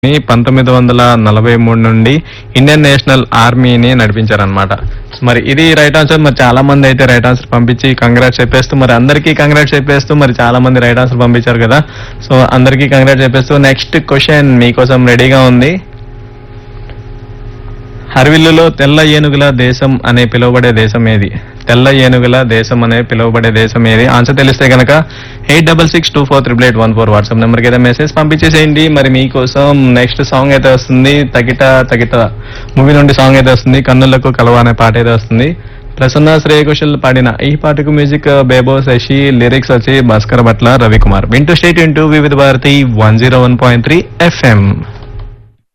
పంతొమ్మిది వందల నలభై మూడు నుండి ఇండియన్ నేషనల్ ఆర్మీని నడిపించారనమాట మరి ఇది రైట్ ఆన్సర్ మరి చాలా మంది అయితే రైట్ ఆన్సర్ పంపించి కంగ్రాట్స్ చెప్పేస్తూ మరి అందరికీ కంగ్రాట్స్ చెప్పేస్తూ మరి చాలా మంది రైట్ ఆన్సర్ పంపించారు కదా సో అందరికీ కంగ్రాట్స్ చెప్పేస్తూ నెక్స్ట్ క్వశ్చన్ మీకోసం రెడీగా ఉంది హర్విల్లులో తెల్ల ఏనుగుల దేశం అనే పిలువబడే దేశం ఏది తెల్ల ఏనుగుల దేశం అనే పిలువబడే దేశం ఏది ఆన్సర్ తెలిస్తే కనుక eight double six two four triple eight one four WhatsApp నెంబర్కి అయితే మెసేజ్ పంపించేసేయండి మరి మీకోసం నెక్స్ట్ సాంగ్ అయితే వస్తుంది తగిట తగిట మూవీ నుండి సాంగ్ అయితే వస్తుంది కన్నులకు కలవ అనే పాట అయితే వస్తుంది ప్రసన్న శ్రేయ కుశల్ పాడిన ఈ పాటకు మ్యూజిక్ బేబో శశి లిరిక్స్ వచ్చి భాస్కర్ భట్ల రవికుమార్ వింటూ state into Vividh Bharati one zero one point three FM